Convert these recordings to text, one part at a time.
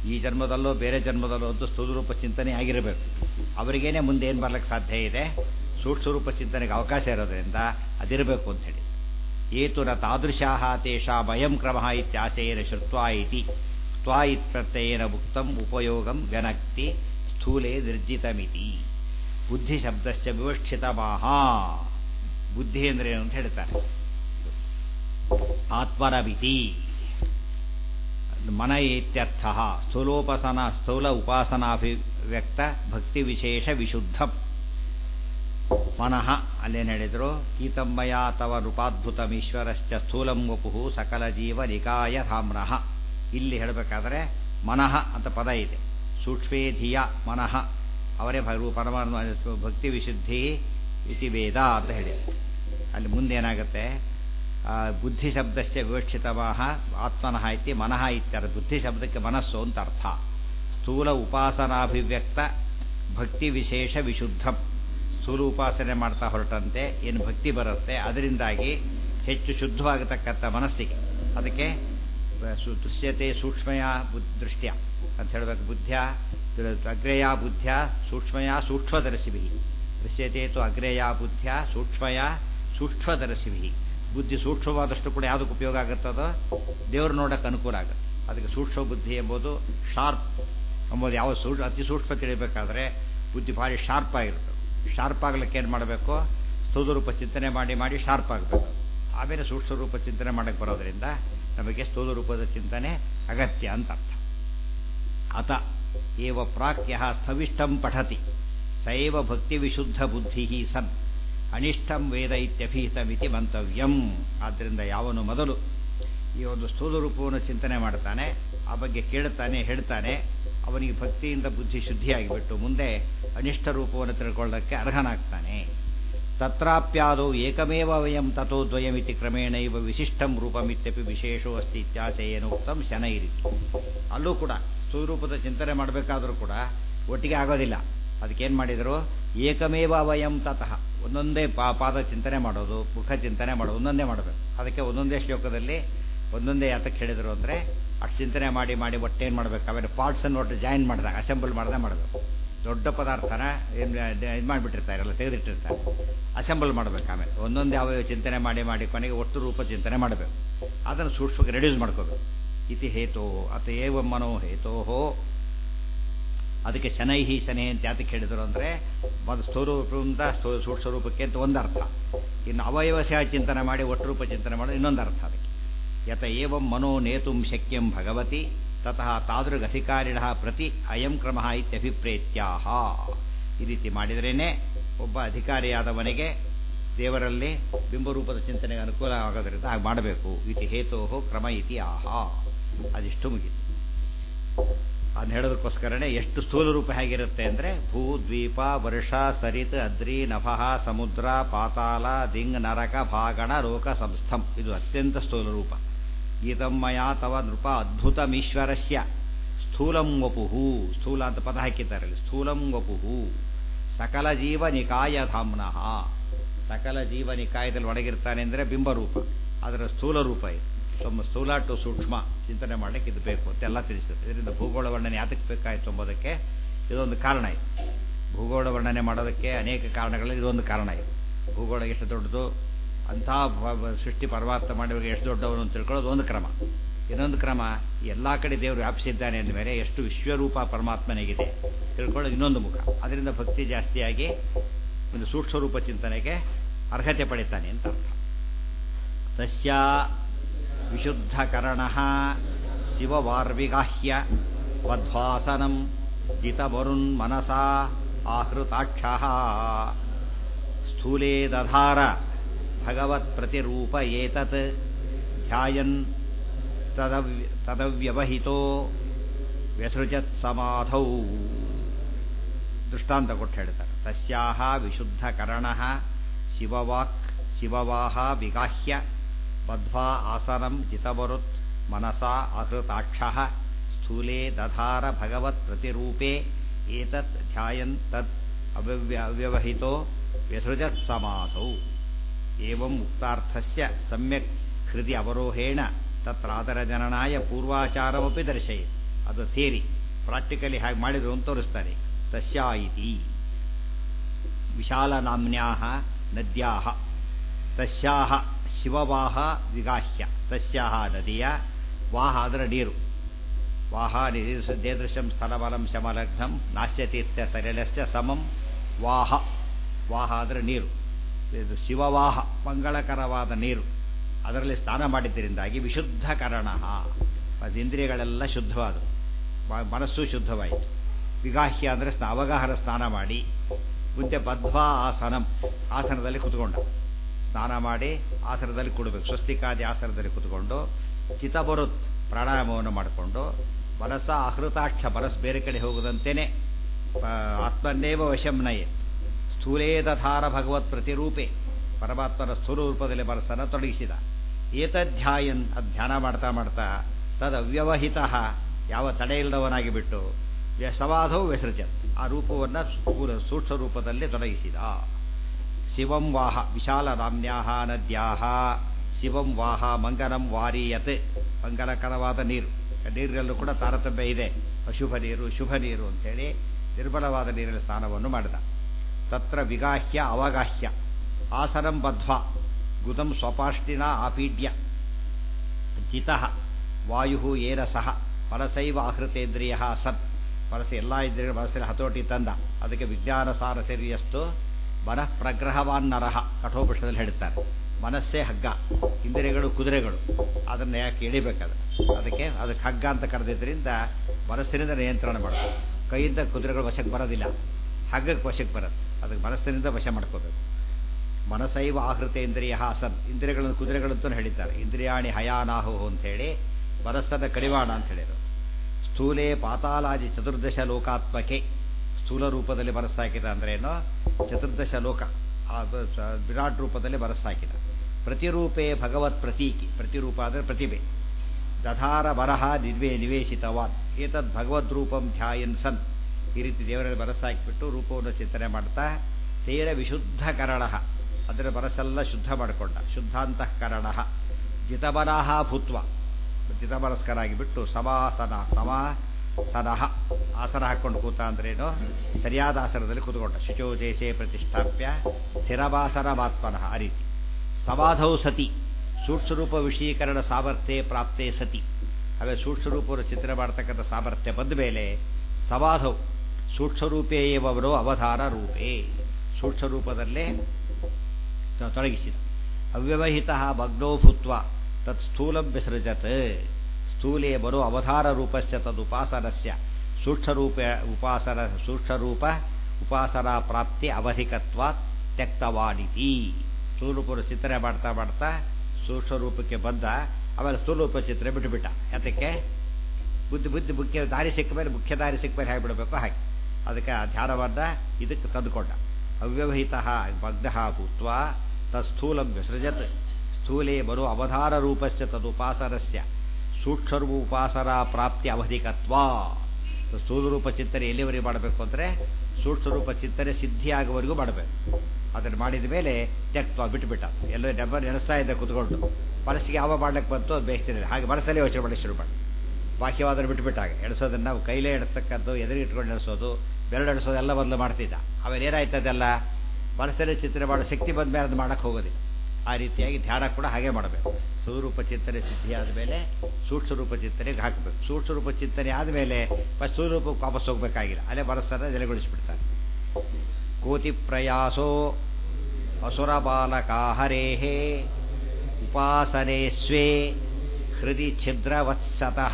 ಈ ಜನ್ಮದಲ್ಲೋ ಬೇರೆ ಜನ್ಮದಲ್ಲೋ ಅಂತೂ ಸ್ಥೂಲರೂಪ ಚಿಂತನೆ ಆಗಿರಬೇಕು ಅವರಿಗೇನೆ ಮುಂದೆ ಏನು ಬರ್ಲಿಕ್ಕೆ ಸಾಧ್ಯ ಇದೆ ಸೂಕ್ಷ್ಮರೂಪ ಚಿಂತನೆಗೆ ಅವಕಾಶ ಇರೋದ್ರಿಂದ ಅದಿರಬೇಕು ಅಂಥೇಳಿ ಏತು ನ ತಾದೃಶಾ ತೇಷಾಮಯಂ ಕ್ರಮ ಇತ್ಯಾಶಯೇನ ಶ್ರುತ್ವಾ ಇತಿ ತ್ವಾ ಇತ್ಯರ್ಥೇನ ಉಕ್ತಂ ಉಪಯೋಗಂ ವ್ಯನಕ್ತಿ ಸ್ಥೂಲೇ ನಿರ್ಜಿತಮಿತಿ ಬುದ್ಧಿ ಶಬ್ದಶ್ಚ ವಿವಕ್ಷಿತಮಾಹ ಬುದ್ಧಿ ಅಂದ್ರೆ ಏನು ಅಂತ ಹೇಳ್ತಾರೆ ಆತ್ಮರಮಿತಿ ಮನ ಇತ್ಯರ್ಥ ಸ್ಥೂಲೋಪಾಸನ ಸ್ಥೂಲ ಉಪಾಸನಾಭಿವ್ಯಕ್ತ ಭಕ್ತಿ ವಿಶೇಷ ವಿಶುದ್ಧಂ ಮನಃ ಅಲ್ಲೇನು ಹೇಳಿದ್ರು ಕೀತಮ್ಮಯ ತವ ರೂಪಾದ್ಭುತಮೀಶ್ವರಶ್ಚ ಸ್ಥೂಲಂ ವಪುಹು ಸಕಲ ಜೀವ ನಿಕಾಯ ಧಾಮ್ನಃ ಇಲ್ಲಿ ಹೇಳಬೇಕಾದ್ರೆ ಮನಃ ಅಂತ ಪದ ಇದೆ ಸೂಕ್ಷ್ಮೇ ಧಿಯ ಮನಃ ಅವರೇ ಭಗವು ಪರಮಾತ್ಮ ಭಕ್ತಿ ವಿಶುದ್ಧಿ ಇತಿ ವೇದ ಅಂತ ಹೇಳಿ ಅಲ್ಲಿ ಮುಂದೆ ಏನಾಗುತ್ತೆ ಬುದ್ಧಿ ಶಬ್ದಶ್ಚ ವಿವಕ್ಷಿತವಾಹ ಆತ್ಮನಃ ಇತಿ ಮನಃ ಇತ್ಯರ್ಥ ಬುದ್ಧಿ ಶಬ್ದಕ್ಕೆ ಮನಸ್ಸು ಅಂತ ಅರ್ಥ ಸ್ಥೂಲ ಉಪಾಸನಾಭಿವ್ಯಕ್ತ ಭಕ್ತಿ ವಿಶೇಷ ವಿಶುದ್ಧಂ ಸ್ಥೂಲ ಉಪಾಸನೆ ಮಾಡ್ತಾ ಹೊರಟಂತೆ ಏನು ಭಕ್ತಿ ಬರುತ್ತೆ ಅದರಿಂದಾಗಿ ಹೆಚ್ಚು ಶುದ್ಧವಾಗತಕ್ಕಂಥ ಮನಸ್ಸಿಗೆ ಅದಕ್ಕೆ ದೃಶ್ಯತೆ ಸೂಕ್ಷ್ಮಯ ದೃಷ್ಟ್ಯ ಅಂತ ಹೇಳಬೇಕು ಬುದ್ಧ್ಯ ಅಗ್ರೇಯ ಬುದ್ಧ್ಯ ಸೂಕ್ಷ್ಮಯ ಸೂಕ್ಷ್ಮದರ್ಶಿಭಿ ದೃಶ್ಯತೆ ತು ಅಗ್ರೇಯ ಬುದ್ಧ್ಯ ಸೂಕ್ಷ್ಮಯ ಸೂಕ್ಷ್ಮದರ್ಶಿಭಿ ಬುದ್ಧಿ ಸೂಕ್ಷ್ಮವಾದಷ್ಟು ಕೂಡ ಯಾವುದಕ್ಕೆ ಉಪಯೋಗ ಆಗುತ್ತದೋ ದೇವ್ರು ನೋಡೋಕೆ ಅನುಕೂಲ ಆಗುತ್ತೆ ಅದಕ್ಕೆ ಸೂಕ್ಷ್ಮ ಬುದ್ಧಿ ಎಂಬುದು ಶಾರ್ಪ್ ಎಂಬುದು ಯಾವ ಸೂ ಅತಿ ಸೂಕ್ಷ್ಮ ತಿಳಿಬೇಕಾದ್ರೆ ಬುದ್ಧಿ ಭಾರಿ ಶಾರ್ಪ್ ಆಗಿರುತ್ತೆ ಶಾರ್ಪ್ ಆಗ್ಲಿಕ್ಕೆ ಏನು ಮಾಡಬೇಕು ಸ್ಥೂಲರೂಪ ಚಿಂತನೆ ಮಾಡಿ ಮಾಡಿ ಶಾರ್ಪ್ ಆಗಬೇಕು ಆಮೇಲೆ ಸೂಕ್ಷ್ಮ ರೂಪ ಚಿಂತನೆ ಮಾಡಕ್ಕೆ ಬರೋದ್ರಿಂದ ನಮಗೆ ಸ್ಥೂಲ ರೂಪದ ಚಿಂತನೆ ಅಗತ್ಯ ಅಂತ ಅರ್ಥ ಅತ ಏವ ಪ್ರಾಕ್ಯ ಸ್ಥವಿಷ್ಟಂ ಪಠತಿ ಸೈವ ಭಕ್ತಿ ವಿಶುದ್ಧ ಬುದ್ಧಿ ಸನ್ ಅನಿಷ್ಟಂ ವೇದ ಇತ್ಯಭಿಹಿತಮಿತಿ ಮಂತವ್ಯಂ ಆದ್ದರಿಂದ ಯಾವನು ಮೊದಲು ಈ ಒಂದು ಸ್ಥೂಲ ರೂಪವನ್ನು ಚಿಂತನೆ ಮಾಡ್ತಾನೆ ಆ ಬಗ್ಗೆ ಕೇಳುತ್ತಾನೆ ಹೇಳ್ತಾನೆ ಅವನಿಗೆ ಭಕ್ತಿಯಿಂದ ಬುದ್ಧಿ ಶುದ್ಧಿಯಾಗಿಬಿಟ್ಟು ಮುಂದೆ ಅನಿಷ್ಟ ರೂಪವನ್ನು ತಿಳ್ಕೊಳ್ಳೋಕ್ಕೆ ಅರ್ಹನಾಗ್ತಾನೆ ತತ್ರಾಪ್ಯಾದೋ ಏಕಮೇವ ವಯಂ ತಥೋ ದ್ವಯಮಿತಿ ಕ್ರಮೇಣೈವ ವಿಶಿಷ್ಟಂ ರೂಪಮಿತ್ಯಪಿ ವಿಶೇಷೋ ಅಸ್ತಿ ಇತ್ಯಾಶಯೇನು ಉಕ್ತಂ ಶನೈರಿತಿ ಅಲ್ಲೂ ಕೂಡ ಸ್ವರೂಪದ ಚಿಂತನೆ ಮಾಡಬೇಕಾದ್ರೂ ಕೂಡ ಒಟ್ಟಿಗೆ ಆಗೋದಿಲ್ಲ ಅದಕ್ಕೇನು ಮಾಡಿದರು ಏಕಮೇವ ವಯಂ ತತಃ ಒಂದೊಂದೇ ಪಾ ಪಾದ ಚಿಂತನೆ ಮಾಡೋದು ಮುಖ ಚಿಂತನೆ ಮಾಡೋದು ಒಂದೊಂದೇ ಮಾಡಬೇಕು ಅದಕ್ಕೆ ಒಂದೊಂದೇ ಶ್ಲೋಕದಲ್ಲಿ ಒಂದೊಂದೇ ಯಾತಕ್ಕೆ ಹೇಳಿದರು ಅಂದರೆ ಅಷ್ಟು ಚಿಂತನೆ ಮಾಡಿ ಮಾಡಿ ಒಟ್ಟೇನು ಮಾಡಬೇಕು ಆಮೇಲೆ ಪಾರ್ಟ್ಸನ್ನು ಒಟ್ಟು ಜಾಯಿನ್ ಮಾಡಿದಾಗ ಅಸೆಂಬಲ್ ಮಾಡ್ದೆ ಮಾಡಬೇಕು ದೊಡ್ಡ ಪದಾರ್ಥನ ಏನು ಇದು ಮಾಡಿಬಿಟ್ಟಿರ್ತಾರೆ ಎಲ್ಲ ತೆಗೆದಿಟ್ಟಿರ್ತಾರೆ ಅಸೆಂಬಲ್ ಮಾಡಬೇಕು ಆಮೇಲೆ ಒಂದೊಂದು ಯಾವ ಚಿಂತನೆ ಮಾಡಿ ಮಾಡಿ ಕೊನೆಗೆ ಒಟ್ಟು ರೂಪ ಚಿಂತನೆ ಮಾಡಬೇಕು ಅದನ್ನು ಸೂಕ್ಷ್ಮಕ್ಕೆ ರೆಡ್ಯೂಸ್ ಮಾಡ್ಕೋಬೇಕು ಇತಿ ಹೇತೋ ಅತ ಏವ ಮನೋ ಹೇತೋಹೋ ಅದಕ್ಕೆ ಶನೈಹಿ ಶನೇ ಅಂತ ಯಾತಕ್ಕೆ ಹೇಳಿದರು ಅಂದರೆ ಒಂದು ಸ್ಥೂರೂಪದಿಂದ ಸೂಕ್ಷ್ಮ ರೂಪಕ್ಕೆ ಅಂತ ಒಂದು ಅರ್ಥ ಇನ್ನು ಅವಯವಶ ಚಿಂತನೆ ಮಾಡಿ ಒಟ್ಟು ರೂಪ ಚಿಂತನೆ ಮಾಡೋದು ಇನ್ನೊಂದು ಅರ್ಥ ಅದಕ್ಕೆ ಯತ ಏವಂ ಮನೋ ನೇತುಂ ಶಕ್ಯಂ ಭಗವತಿ ತತಃ ತಾದೃಗಧಿಕಾರಿಣ ಪ್ರತಿ ಅಯಂ ಕ್ರಮ ಇತ್ಯಭಿಪ್ರೇತ್ಯಾಹ ಈ ರೀತಿ ಮಾಡಿದ್ರೇ ಒಬ್ಬ ಅಧಿಕಾರಿಯಾದವನಿಗೆ ದೇವರಲ್ಲಿ ಬಿಂಬರೂಪದ ಚಿಂತನೆಗೆ ಅನುಕೂಲ ಆಗೋದ್ರಿಂದ ಹಾಗೆ ಮಾಡಬೇಕು ಇತಿ ಹೇತೋ ಕ್ರಮ ಇತಿ ಆಹ ಅದಿಷ್ಟು ಮುಗಿತು ಅದನ್ನ ಹೇಳೋದಕ್ಕೋಸ್ಕರನೇ ಎಷ್ಟು ಸ್ಥೂಲ ರೂಪ ಹೇಗಿರುತ್ತೆ ಅಂದರೆ ಭೂ ದ್ವೀಪ ವರ್ಷ ಸರಿತ್ ಅದ್ರಿ ನಭಃ ಸಮುದ್ರ ಪಾತಾಲ ದಿಂಗ್ ನರಕ ಭಾಗಣ ರೋಕ ಸಂಸ್ಥಂ ಇದು ಅತ್ಯಂತ ಸ್ಥೂಲ ರೂಪ ಗೀತಮ್ಮಯ ತವ ನೃಪ ಅದ್ಭುತಮೀಶ್ವರಸ್ಯ ಸ್ಥೂಲಂ ವಪುಹು ಸ್ಥೂಲ ಅಂತ ಪದ ಹಾಕಿದ್ದಾರೆ ಅಲ್ಲಿ ಸ್ಥೂಲಂ ವಪುಹು ಸಕಲ ಜೀವ ನಿಕಾಯ ಧಾಮ್ನಃ ಸಕಲ ಜೀವ ನಿಕಾಯದಲ್ಲಿ ಒಳಗಿರ್ತಾನೆ ಅಂದರೆ ಬಿಂಬರೂಪ ಅದರ ಸ್ಥೂಲ ರೂಪ ಇದು ತಮ್ಮ ಸ್ಥೂಲ ಟು ಸೂಕ್ಷ್ಮ ಚಿಂತನೆ ಮಾಡಲಿಕ್ಕೆ ಇದು ಬೇಕು ಅಂತೆಲ್ಲ ತಿಳಿಸುತ್ತೆ ಇದರಿಂದ ಭೂಗೋಳ ವರ್ಣನೆ ಯಾತಕ್ಕೆ ಬೇಕಾಯಿತು ಎಂಬುದಕ್ಕೆ ಇದೊಂದು ಕಾರಣ ಇದೆ ಭೂಗೋಳ ವರ್ಣನೆ ಮಾಡೋದಕ್ಕೆ ಅನೇಕ ಕಾರಣಗಳಲ್ಲಿ ಇದೊಂದು ಕಾರಣ ಇದೆ ಭೂಗೋಳ ಎಷ್ಟು ದೊಡ್ಡದು ಅಂಥ ಸೃಷ್ಟಿ ಪರಮಾರ್ಥ ಮಾಡುವಾಗ ಎಷ್ಟು ದೊಡ್ಡವನು ಅಂತ ತಿಳ್ಕೊಳ್ಳೋದು ಒಂದು ಕ್ರಮ ಇನ್ನೊಂದು ಕ್ರಮ ಎಲ್ಲ ಕಡೆ ದೇವರು ವ್ಯಾಪಿಸಿದ್ದಾನೆ ಅಂದ ಮೇಲೆ ಎಷ್ಟು ವಿಶ್ವರೂಪ ಪರಮಾತ್ಮನಿಗಿದೆ ತಿಳ್ಕೊಳ್ಳೋದು ಇನ್ನೊಂದು ಮುಖ ಅದರಿಂದ ಭಕ್ತಿ ಜಾಸ್ತಿಯಾಗಿ ಒಂದು ಸೂಕ್ಷ್ಮ ರೂಪ ಚಿಂತನೆಗೆ ಅರ್ಹತೆ ಪಡಿತಾನೆ ಅಂತ ಅರ್ಥ ತಸ್ಯ ವಿಶುದ್ಧಕರಣ ಶಿವವಾರ್ವಿಗಾಹ್ಯ ವಧ್ವಾಸನಂ ಜಿತವರುನ್ ಮನಸಾ ಆಹೃತಾಕ್ಷ ಸ್ಥೂಲೇ ದಧಾರ ಭಗವತ್ ಪ್ರತಿರೂಪ ಏತತ್ ಧ್ಯಾಯನ್ ತದವ್ಯ ತದವ್ಯವಹಿತೋ ವ್ಯಸೃಜತ್ ಸಮಾಧೌ ದೃಷ್ಟಾಂತ ಕೊಟ್ಟು ಹೇಳ್ತಾರೆ ತಸ್ಯಾಹ ವಿಶುದ್ಧಕರಣ ಶಿವವಾಕ್ ಶಿವವಾಹ ವಿಗಾಹ್ಯ ಬದ್ಧ್ವಾ ಆಸನಂ ಜಿತವರುತ್ ಮನಸಾ ಅಹೃತಾಕ್ಷ ಸ್ಥೂಲೇ ದಧಾರ ಭಗವತ್ ಪ್ರತಿರೂಪೇ ಏತತ್ ಧ್ಯಾಯನ್ ತದ್ ಅವ್ಯವ್ಯ ಅವ್ಯವಹಿತೋ ವ್ಯಸೃಜತ್ ಸಮಾಧೌ ಏವಂ ಉಕ್ತಾರ್ಥಸ್ಯ ಸಮ್ಯಕ್ ಹೃದಯ ಅವರೋಹೇಣ ತತ್ರಾದರಜನನಾಯ ಪೂರ್ವಾಚಾರಮಪಿ ದರ್ಶಯೇತ್ ಅದು ಥಿಯರಿ ಪ್ರಾಕ್ಟಿಕಲಿ ಹಾಗೆ ಮಾಡಿದ್ರು ಅಂತ ತೋರಿಸ್ತಾರೆ ತಸ್ಯಾ ಇತಿ ವಿಶಾಲನಾಮ್ನ್ಯಾ ನದ್ಯಾ ತಸ್ಯಾ ಶಿವವಾಹ ವಿಗಾಹ್ಯ ತಸ್ಯಾ ನದಿಯ ವಾಹ ಅದರ ನೀರು ವಾಹ ನೀರು ದೇದೃಶಂ ಸ್ಥಳಬಲಂ ಶಮಲಗ್ನಂ ನಾಶ್ಯತೀರ್ಥ ಸರಳಸ್ಯ ಸಮಂ ವಾಹ ವಾಹ ಅದರ ನೀರು ಇದು ಶಿವವಾಹ ಮಂಗಳಕರವಾದ ನೀರು ಅದರಲ್ಲಿ ಸ್ನಾನ ಮಾಡಿದ್ದರಿಂದಾಗಿ ವಿಶುದ್ಧ ಕರಣ ಅದು ಇಂದ್ರಿಯಗಳೆಲ್ಲ ಶುದ್ಧವಾದವು ಮನಸ್ಸು ಶುದ್ಧವಾಯಿತು ವಿಗಾಹ್ಯ ಅಂದರೆ ಸ್ನ ಅವಗಾಹನ ಸ್ನಾನ ಮಾಡಿ ಮುಂದೆ ಬದ್ವಾ ಆಸನಂ ಆಸನದಲ್ಲಿ ಕುತ್ಕೊಂಡ ಸ್ನಾನ ಮಾಡಿ ಆಸನದಲ್ಲಿ ಕೊಡಬೇಕು ಸ್ವಸ್ತಿಕಾದಿ ಆಸನದಲ್ಲಿ ಕುತ್ಕೊಂಡು ಚಿತ ಬರುತ್ ಪ್ರಾಣಾಯಾಮವನ್ನು ಮಾಡಿಕೊಂಡು ಮನಸ್ಸ ಆಹೃತಾಕ್ಷ ಮನಸ್ಸು ಬೇರೆ ಕಡೆ ಹೋಗದಂತೆಯೇ ಆತ್ಮನ್ನೇವ ವಶಂನಯೇ ಸ್ಥೂಲೇದಧಾರ ಭಗವತ್ ಪ್ರತಿರೂಪೆ ಪರಮಾತ್ಮನ ಸ್ಥೂಲ ರೂಪದಲ್ಲಿ ಮನಸ್ಸನ್ನು ತೊಡಗಿಸಿದ ಏತಧ್ಯಾಯನ್ ಅದು ಧ್ಯಾನ ಮಾಡ್ತಾ ಮಾಡ್ತಾ ತದ ಅವ್ಯವಹಿತ ಯಾವ ತಡೆ ಇಲ್ಲದವನಾಗಿ ಬಿಟ್ಟು ವ್ಯಸವಾಧವು ವ್ಯಸೃಜತ್ ಆ ರೂಪವನ್ನು ಸೂಕ್ಷ್ಮ ರೂಪದಲ್ಲಿ ತೊಡಗಿಸಿದ ಶಿವಂ ವಾಹ ವಿಶಾಲ ನಾಮ್ಯಾಹ ನದ್ಯಾಹ ಶಿವಂ ವಾಹ ಮಂಗಲಂ ವಾರಿಯತ್ ಮಂಗಲಕರವಾದ ನೀರು ನೀರಿನಲ್ಲೂ ಕೂಡ ತಾರತಮ್ಯ ಇದೆ ಅಶುಭ ನೀರು ಶುಭ ನೀರು ಅಂತೇಳಿ ನಿರ್ಮಲವಾದ ನೀರಿನ ಸ್ನಾನವನ್ನು ಮಾಡಿದ ತತ್ರ ವಿಗಾಹ್ಯ ಅವಗಾಹ್ಯ ಆಸನಂ ಬದ್ಧ್ವ ಗುದಂ ಸ್ವಪಾಷ್ಟಿನ ಆಪೀಡ್ಯ ಜಿತಃ ವಾಯು ಏನ ಸಹ ಮನಸೈವ ಆಹೃತೇಂದ್ರಿಯ ಸತ್ ಮನಸ್ಸು ಎಲ್ಲ ಇಂದ್ರಿಯ ಮನಸ್ಸಿನ ಹತೋಟಿ ತಂದ ಅದಕ್ಕೆ ವಿಜ್ಞಾನ ಸಾರಥರ್ಯಸ್ತು ಮನಃ ಪ್ರಗ್ರಹವಾನ್ನರಹ ಕಠೋಪುಷ್ಟದಲ್ಲಿ ಹೇಳ್ತಾರೆ ಮನಸ್ಸೇ ಹಗ್ಗ ಇಂದ್ರಿಯಗಳು ಕುದುರೆಗಳು ಅದನ್ನು ಯಾಕೆ ಎಳಿಬೇಕಾದ್ರೆ ಅದಕ್ಕೆ ಅದಕ್ಕೆ ಹಗ್ಗ ಅಂತ ಕರೆದಿದ್ದರಿಂದ ಮನಸ್ಸಿನಿಂದ ನಿಯಂತ್ರಣ ಮಾಡೋದು ಕೈಯಿಂದ ಕುದುರೆಗಳು ವಶಕ್ಕೆ ಬರೋದಿಲ್ಲ ಹಗ್ಗಕ್ಕೆ ವಶಕ್ಕೆ ಬರುತ್ತೆ ಅದಕ್ಕೆ ಮನಸ್ಸಿನಿಂದ ವಶ ಮಾಡ್ಕೋಬೇಕು ಮನಸೈವ ಆಹೃತ ಇಂದ್ರಿಯ ಸನ್ ಇಂದ್ರಿಯಗಳನ್ನು ಕುದುರೆಗಳಂತೂ ಹೇಳಿದ್ದಾರೆ ಇಂದ್ರಿಯಾಣಿ ಹಯಾನಾಹು ಅಂತೇಳಿ ಮನಸ್ಸನ್ನು ಕಡಿವಾಣ ಅಂತ ಹೇಳಿದರು ಸ್ಥೂಲೆ ಪಾತಾಲಾಜಿ ಚತುರ್ದಶ ಲೋಕಾತ್ಮಕೆ ಸ್ಥೂಲ ರೂಪದಲ್ಲಿ ಮನಸ್ಸಾಕಿದ ಅಂದ್ರೇನು ಚತುರ್ದಶ ಲೋಕ ವಿರಾಟ್ ರೂಪದಲ್ಲಿ ಮನಸ್ಸಾಕಿದ ಪ್ರತಿರೂಪೇ ಭಗವತ್ ಪ್ರತೀಕಿ ಪ್ರತಿರೂಪ ಅಂದರೆ ಪ್ರತಿಭೆ ದಧಾರ ಬರಹ ನಿರ್ವೇ ನಿವೇಶಿತವಾನ್ ಏತದ್ ಭಗವದ್ ರೂಪಂ ಧ್ಯಾಯನ್ ಸನ್ ಈ ರೀತಿ ದೇವರಲ್ಲಿ ಮನಸ್ಸಾಕಿಬಿಟ್ಟು ರೂಪವನ್ನು ಚಿಂತನೆ ಮಾಡ್ತಾ ತೇರ ವಿಶುದ್ಧ ಕರಣ ಅದರ ಮನಸ್ಸೆಲ್ಲ ಶುದ್ಧ ಮಾಡಿಕೊಂಡ ಶುದ್ಧಾಂತಃಕರಣ ಜಿತಬರಾಹ ಭೂತ್ವ ಜಿತಮನಸ್ಕರಾಗಿ ಬಿಟ್ಟು ಸಮಾಸನ ಸಮಾಸನಃ ಆಸನ ಹಾಕ್ಕೊಂಡು ಕೂತ ಅಂದ್ರೇನು ಸರಿಯಾದ ಆಸನದಲ್ಲಿ ಕೂತ್ಕೊಂಡ ಶುಚೋಜೇಶೆ ಪ್ರತಿಷ್ಠಾಪ್ಯ ಸ್ಥಿರವಾಸನ ಮಾತ್ಮನಃ ಆ ರೀತಿ ಸಮಾಧೌ ಸತಿ ಸೂಕ್ಷ್ಮರೂಪ ವಿಷಯೀಕರಣ ಸಾಮರ್ಥ್ಯ ಪ್ರಾಪ್ತೇ ಸತಿ ಹಾಗೆ ಸೂಕ್ಷ್ಮರೂಪವನ್ನು ಚಿತ್ರ ಮಾಡ್ತಕ್ಕಂಥ ಸಾಮರ್ಥ್ಯ ಬಂದ ಮೇಲೆ ಸಮಾಧೌ ಸೂಕ್ಷ್ಮರೂಪೇ ಅವರು ಅವಧಾನ ರೂಪೇ ಸೂಕ್ಷ್ಮರೂಪದಲ್ಲೇ ತೊಡಗಿಸಿದ ಅವ್ಯವಹಿತ ಭಗ್ನೋ ಭೂತ್ವ ತತ್ ಸ್ಥೂಲಂ ವಿಸೃಜತ್ ಸ್ಥೂಲೇ ಬರೋ ಅವಧಾರ ರೂಪಸ್ಯ ತದುಪಾಸನಸ್ಯ ಸೂಕ್ಷ್ಮರೂಪ ಉಪಾಸನ ಸೂಕ್ಷ್ಮರೂಪ ಉಪಾಸನಾ ಪ್ರಾಪ್ತಿ ಅವಧಿಕತ್ವಾತ್ ತ್ಯಕ್ತವಾಡಿತಿ ಸ್ಥೂಲರೂಪರು ಚಿತ್ರೆ ಮಾಡ್ತಾ ಮಾಡ್ತಾ ಸೂಕ್ಷ್ಮ ರೂಪಕ್ಕೆ ಬಂದ ಆಮೇಲೆ ಸ್ಥೂಲರೂಪ ಚಿತ್ರ ಬಿಟ್ಟುಬಿಟ್ಟ ಯಾತಕ್ಕೆ ಬುದ್ಧಿ ಬುದ್ಧಿ ಮುಖ್ಯ ದಾರಿ ಸಿಕ್ಕ ಮೇಲೆ ಮುಖ್ಯ ದಾರಿ ಸಿಕ್ಕ ಮೇಲೆ ಹೇಗೆ ಬಿಡಬೇಕು ಹಾಗೆ ಅದಕ್ಕೆ ಆ ಧ್ಯಾನವನ್ನು ಇದಕ್ಕೆ ತಂದುಕೊಂಡ ಅವ್ಯವಹಿತ ಭಗ್ನ ಭೂತ್ವ ತಸ್ಥೂಲಂ ವಿಸೃಜತ್ ಸ್ಥೂಲೇ ಬರೋ ಅವಧಾರ ರೂಪಸ್ಯ ತದುಪಾಸನಸ್ಯ ಸೂಕ್ಷ್ಮ ಉಪಾಸನಾ ಪ್ರಾಪ್ತಿ ಅವಧಿಕತ್ವ ಸ್ಥೂಲ ರೂಪ ಚಿಂತನೆ ಎಲ್ಲಿವರೆಗೆ ಮಾಡಬೇಕು ಅಂದರೆ ಸೂಕ್ಷ್ಮ ರೂಪ ಚಿಂತನೆ ಸಿದ್ಧಿಯಾಗುವವರೆಗೂ ಮಾಡಬೇಕು ಅದನ್ನು ಮಾಡಿದ ಮೇಲೆ ತ್ಯಕ್ತ್ವ ಬಿಟ್ಟುಬಿಟ್ಟ ಎಲ್ಲೋ ಡಬ್ಬ ನೆನೆಸ್ತಾ ಇದ್ದ ಕುತ್ಕೊಂಡು ಮನಸ್ಸಿಗೆ ಯಾವ ಮಾಡ್ಲಿಕ್ಕೆ ಬಂತು ಅದು ಬೇಯಿಸ್ತಿರಲಿಲ್ಲ ಹಾಗೆ ಮನಸ್ಸಲ್ಲೇ ಯೋಚನೆ ಮಾಡಿ ಶುರು ಮಾಡಿ ಬಾಹ್ಯವಾದನ್ನು ಬಿಟ್ಟುಬಿಟ್ಟಾಗ ಎಣಿಸೋದನ್ನು ನಾವು ಕೈಲೇ ಎಣಿಸ್ತಕ್ಕದ್ದು ಎದುರು ಇಟ್ಕೊಂಡು ಎಣಿಸೋದು ಬೆರಳು ಎಣಿಸೋದು ಎಲ್ಲ ಬದಲು ಮಾಡ್ತಿದ್ದ ಆಮೇಲೆ ಏನಾಯ್ತದೆಲ್ಲ ಮನಸ್ಸಲ್ಲೇ ಚಿಂತನೆ ಮಾಡೋ ಶಕ್ತಿ ಬಂದ ಮೇಲೆ ಅದು ಮಾಡೋಕ್ಕೆ ಹೋಗೋದಿಲ್ಲ ಆ ರೀತಿಯಾಗಿ ಧ್ಯಾನ ಕೂಡ ಹಾಗೆ ಮಾಡಬೇಕು ಸ್ವರೂಪ ಚಿಂತನೆ ಸಿದ್ಧಿ ಆದಮೇಲೆ ಸೂಕ್ಷ್ಮ ರೂಪ ಚಿಂತನೆಗೆ ಹಾಕಬೇಕು ಸೂಕ್ಷ್ಮ ರೂಪ ಚಿಂತನೆ ಆದಮೇಲೆ ಫಸ್ಟ್ ಸ್ವರೂಪಕ್ಕೆ ವಾಪಸ್ ಹೋಗಬೇಕಾಗಿಲ್ಲ ಅಲ್ಲೇ ಮನಸ್ಸನ್ನು ನೆಲೆಗೊಳಿಸ್ಬಿಡ್ತಾರೆ ಕೋತಿ ಪ್ರಯಾಸೋ ಅಸುರ ಬಾಲಕಾಹರೇ ಉಪಾಸನೆ ಸ್ವೇ ಹೃದಯ ಛಿದ್ರವತ್ಸತಃ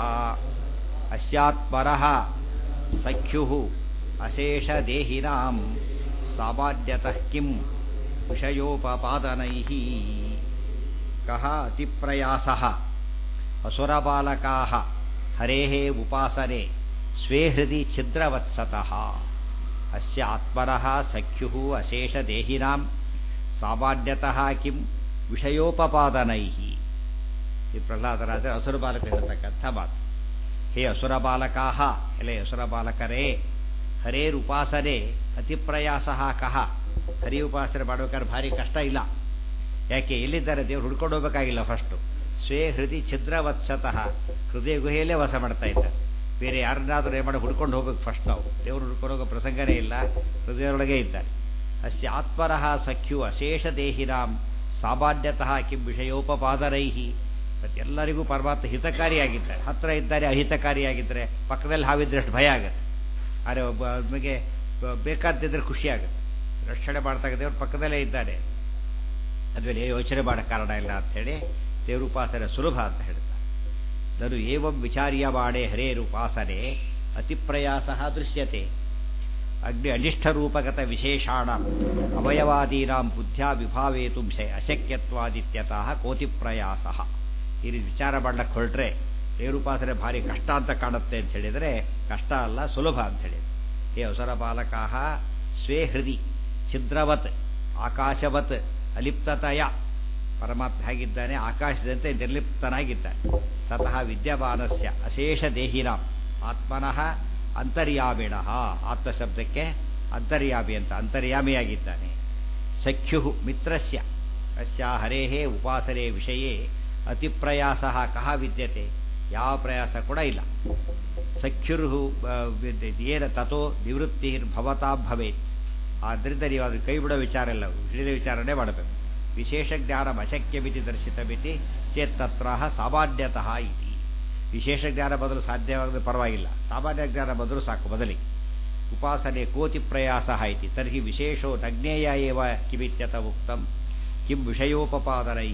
ಅಸ್ಯಾತ್ಮರಃ ಸಖ್ಯು ಅಶೇಷದೇಹಿನಾಂ ಸಾಮಾನ್ಯತಃ ಕಿಂ ವಿಷಯೋಪಪಾದನೈಃ ಕಃ ಅತಿಪ್ರಯಾಸಃ ಅಸುರಬಾಲಕಾಃ ಹರೇಃ ಉಪಾಸನೆ ಸ್ವೇ ಹೃದಯ ಛಿದ್ರವತ್ಸತಃ ಅಸ್ಯ ಆತ್ಮನಃ ಸಖ್ಯು ಅಶೇಷದೇಹಿನಾಂ ಸಾಮಾನ್ಯತಃ ಕಿಂ ವಿಷಯೋಪಪಾದನೈಃ ಈ ಪ್ರಹ್ಲಾದರಾಜ ಅಸುರ ಬಾಲಕ ಹೇಳ್ತಕ್ಕಂಥ ಮಾತು ಹೇ ಅಸುರ ಬಾಲಕಾಹ ಎಲೆ ಅಸುರ ಬಾಲಕರೇ ಹರೇರುಪಾಸನೆ ಅತಿಪ್ರಯಾಸ ಕಹ ಹರಿ ಉಪಾಸನೆ ಮಾಡ್ಬೇಕಾದ್ರೆ ಭಾರಿ ಕಷ್ಟ ಇಲ್ಲ ಯಾಕೆ ಎಲ್ಲಿದ್ದಾರೆ ದೇವ್ರು ಹುಡ್ಕೊಂಡು ಹೋಗ್ಬೇಕಾಗಿಲ್ಲ ಫಸ್ಟು ಸ್ವೇ ಹೃದಯ ಛಿದ್ರವತ್ಸತಃ ಹೃದಯ ಗುಹೆಯಲ್ಲೇ ವಾಸ ಮಾಡ್ತಾ ಇದ್ದಾರೆ ಬೇರೆ ಯಾರನ್ನಾದರೂ ಏನು ಮಾಡಿ ಹುಡ್ಕೊಂಡು ಹೋಗ್ಬೇಕು ಫಸ್ಟ್ ನಾವು ದೇವರು ಹುಡ್ಕೊಂಡು ಹೋಗೋ ಪ್ರಸಂಗನೇ ಇಲ್ಲ ಹೃದಯದೊಳಗೆ ಇದ್ದಾರೆ ಅಸ್ಯ ಆತ್ಮರಃ ಸಖ್ಯು ಅಶೇಷ ದೇಹಿನಾಂ ಸಾಮಾನ್ಯತಃ ಕಿಂ ವಿಷಯೋಪಪಾದರೈಹಿ ಮತ್ತು ಎಲ್ಲರಿಗೂ ಪರಮಾತ್ಮ ಹಿತಕಾರಿಯಾಗಿದ್ದಾರೆ ಹತ್ತಿರ ಇದ್ದಾರೆ ಅಹಿತಕಾರಿಯಾಗಿದ್ದರೆ ಪಕ್ಕದಲ್ಲಿ ಹಾವಿದ್ರೆ ಅಷ್ಟು ಭಯ ಆಗುತ್ತೆ ಆದರೆ ಒಬ್ಬ ನಮಗೆ ಬೇಕಾದಿದ್ದರೆ ಖುಷಿ ಆಗುತ್ತೆ ರಕ್ಷಣೆ ಮಾಡ್ತಾ ದೇವ್ರ ಪಕ್ಕದಲ್ಲೇ ಇದ್ದಾರೆ ಅದ್ಮೇಲೆ ಯೋಚನೆ ಮಾಡೋ ಕಾರಣ ಇಲ್ಲ ಅಂಥೇಳಿ ದೇವ್ರ ಉಪಾಸನೆ ಸುಲಭ ಅಂತ ಹೇಳ್ತಾರೆ ನನು ಏವಂ ವಿಚಾರ್ಯಮಾಣೆ ಹರೇರುಪಾಸನೆ ಅತಿಪ್ರಯಾಸ ದೃಶ್ಯತೆ ಅಗ್ನಿ ಅನಿಷ್ಠರೂಪಗತ ವಿಶೇಷಾಣ ಅವಯವಾದೀನಾಂ ಬುದ್ಧ್ಯಾ ವಿಭಾವೇತು ಅಶಕ್ಯತ್ವಾದಿತ್ಯತಃ ಕೋತಿಪ್ರಯಾಸ ಈ ರೀತಿ ವಿಚಾರ ಮಾಡ್ಲಿಕ್ಕೆ ಹೊರಟ್ರೆ ದೇವರುಪಾಸನೆ ಭಾರಿ ಕಷ್ಟ ಅಂತ ಕಾಣುತ್ತೆ ಅಂತ ಹೇಳಿದರೆ ಕಷ್ಟ ಅಲ್ಲ ಸುಲಭ ಅಂತ ಹೇಳಿ ಹೇ ಅವಸರ ಬಾಲಕಾಹ ಸ್ವೇ ಹೃದಿ ಛಿದ್ರವತ್ ಆಕಾಶವತ್ ಅಲಿಪ್ತತಯ ಪರಮಾತ್ಮ ಹೇಗಿದ್ದಾನೆ ಆಕಾಶದಂತೆ ನಿರ್ಲಿಪ್ತನಾಗಿದ್ದಾನೆ ಸತಃ ವಿದ್ಯಮಾನಸ್ಯ ಅಶೇಷ ದೇಹಿನಾಂ ಆತ್ಮನಃ ಅಂತರ್ಯಾಮಿಣ ಆತ್ಮಶಬ್ದಕ್ಕೆ ಅಂತರ್ಯಾಮಿ ಅಂತ ಅಂತರ್ಯಾಮಿಯಾಗಿದ್ದಾನೆ ಸಖ್ಯು ಮಿತ್ರಸ್ಯ ಅಸ್ಯ ಹರೇಃ ಉಪಾಸನೆ ವಿಷಯೇ ಅತಿಪ್ರಯಾಸ ಕಹ ವಿದ್ಯತೆ ಯಾವ ಪ್ರಯಾಸ ಕೂಡ ಇಲ್ಲ ಸಖ್ಯುರು ಏನ ತಥೋ ನಿವೃತ್ತಿರ್ಭವತಾ ಭವೇತ್ ಆದ್ದರಿಂದ ನೀವು ಅದು ಕೈ ಬಿಡೋ ವಿಚಾರ ಇಲ್ಲ ಹಿಡಿದ ವಿಚಾರನೆ ಮಾಡಬೇಕು ವಿಶೇಷ ಜ್ಞಾನ ಅಶಕ್ಯ ಮಿತಿ ದರ್ಶಿತ ಮಿತಿ ಚೇತ್ತತ್ರ ಸಾಮಾನ್ಯತಃ ಇತಿ ವಿಶೇಷ ಜ್ಞಾನ ಬದಲು ಸಾಧ್ಯವಾಗದ ಪರವಾಗಿಲ್ಲ ಸಾಮಾನ್ಯ ಜ್ಞಾನ ಬದಲು ಸಾಕು ಬದಲಿ ಉಪಾಸನೆ ಕೋತಿ ಪ್ರಯಾಸ ಇತಿ ತರ್ಹಿ ವಿಶೇಷೋ ನಜ್ಞೇಯ ಏವ ಕಿಮಿತ್ಯತ ಉಕ್ತಂ ಕಿಂ ವಿಷಯೋಪಪಾದನೈ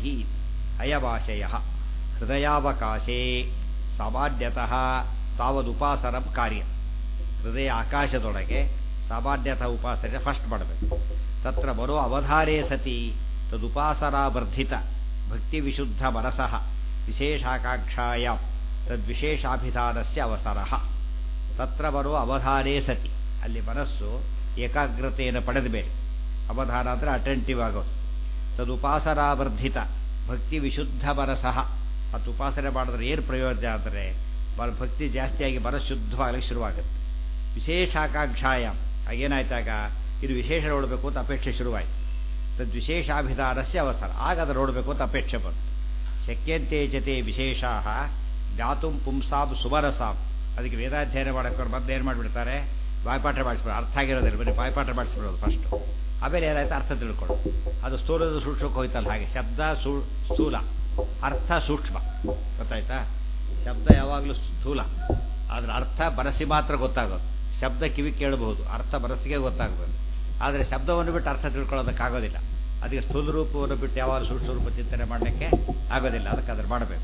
ಅಯವಾಶಯ ಹೃದಯಾವಕಾಶೇ ಸಾಮಾನ್ಯತಃ ತಾವದುಪಾಸನಂ ಕಾರ್ಯ ಹೃದಯ ಆಕಾಶದೊಳಗೆ ಸಾಮಾನ್ಯತಃ ಉಪಾಸನೆ ಫಸ್ಟ್ ಮಾಡಬೇಕು ತತ್ರ ಮನೋ ಅವಧಾರೇ ಸತಿ ತದುಪಾಸನಾ ವರ್ಧಿತ ಭಕ್ತಿ ವಿಶುದ್ಧ ಮನಸಃ ವಿಶೇಷಾಕಾಂಕ್ಷಾಯ ತದ್ವಿಶೇಷಾಭಿಧಾನಸ್ಯ ಅವಸರ ತತ್ರ ಮನೋ ಅವಧಾರೇ ಸತಿ ಅಲ್ಲಿ ಮನಸ್ಸು ಏಕಾಗ್ರತೆಯನ್ನು ಪಡೆದ ಮೇಲೆ ಅವಧಾನ ಅಂದರೆ ಅಟೆಂಟಿವ್ ಆಗೋದು ತದುಪಾಸನಾ ವರ್ಧಿತ ಭಕ್ತಿ ವಿಶುದ್ಧ ಮನಸಃ ಅದು ಉಪಾಸನೆ ಮಾಡಿದ್ರೆ ಏನು ಪ್ರಯೋಜನ ಅಂದರೆ ಭಕ್ತಿ ಜಾಸ್ತಿಯಾಗಿ ಮನಸ್ಸು ಶುದ್ಧವಾಗಲಿಕ್ಕೆ ಶುರುವಾಗುತ್ತೆ ವಿಶೇಷಾಕಾಂಕ್ಷಾಯ ಆಗೇನಾಯ್ತಾಗ ಇದು ವಿಶೇಷ ನೋಡಬೇಕು ಅಂತ ಅಪೇಕ್ಷೆ ಶುರುವಾಯಿತು ತದ್ವಿಶೇಷಾಭಿಧಾನಸ್ಯ ಅವಸರ ಆಗ ಅದು ನೋಡಬೇಕು ಅಂತ ಅಪೇಕ್ಷೆ ಬಂತು ಶಕ್ಯಂತೆ ಜತೆ ವಿಶೇಷಾ ಜ್ಞಾತು ಪುಂಸಾಂ ಸುಮರಸಾಂ ಅದಕ್ಕೆ ವೇದಾಧ್ಯಯನ ಮಾಡೋಕ್ಕೆ ಮೊದಲು ಏನು ಮಾಡಿಬಿಡ್ತಾರೆ ಬಾಯ್ಪಾಠ ಮಾಡಿಸ್ಬಿಡೋದು ಅರ್ಥ ಆಗಿರೋದಿಲ್ಲ ಬರೀ ಬಾಯ್ಪಾಠ ಮಾಡಿಸ್ಬಿಡೋದು ಫಸ್ಟು ಆಮೇಲೆ ಏನಾಯ್ತು ಅರ್ಥ ತಿಳ್ಕೊಳ್ಳು ಅದು ಸ್ಥೂಲದ ಸೂಕ್ಷ್ಮಕ್ಕೆ ಹೋಯ್ತಲ್ಲ ಹಾಗೆ ಶಬ್ದ ಸೂ ಸ್ಥೂಲ ಅರ್ಥ ಸೂಕ್ಷ್ಮ ಗೊತ್ತಾಯ್ತಾ ಶಬ್ದ ಯಾವಾಗಲೂ ಸ್ಥೂಲ ಅದರ ಅರ್ಥ ಬರಸಿ ಮಾತ್ರ ಗೊತ್ತಾಗೋದು ಶಬ್ದ ಕಿವಿ ಕೇಳಬಹುದು ಅರ್ಥ ಬರಸಿಗೆ ಗೊತ್ತಾಗಬಹುದು ಆದರೆ ಶಬ್ದವನ್ನು ಬಿಟ್ಟು ಅರ್ಥ ತಿಳ್ಕೊಳ್ಳೋದಕ್ಕಾಗೋದಿಲ್ಲ ಅದಕ್ಕೆ ಸ್ಥೂಲ ರೂಪವನ್ನು ಬಿಟ್ಟು ಯಾವಾಗ ಸೂಕ್ಷ್ಮ ರೂಪ ಚಿಂತನೆ ಮಾಡಲಿಕ್ಕೆ ಆಗೋದಿಲ್ಲ ಅದಕ್ಕೆ ಅದನ್ನು ಮಾಡಬೇಕು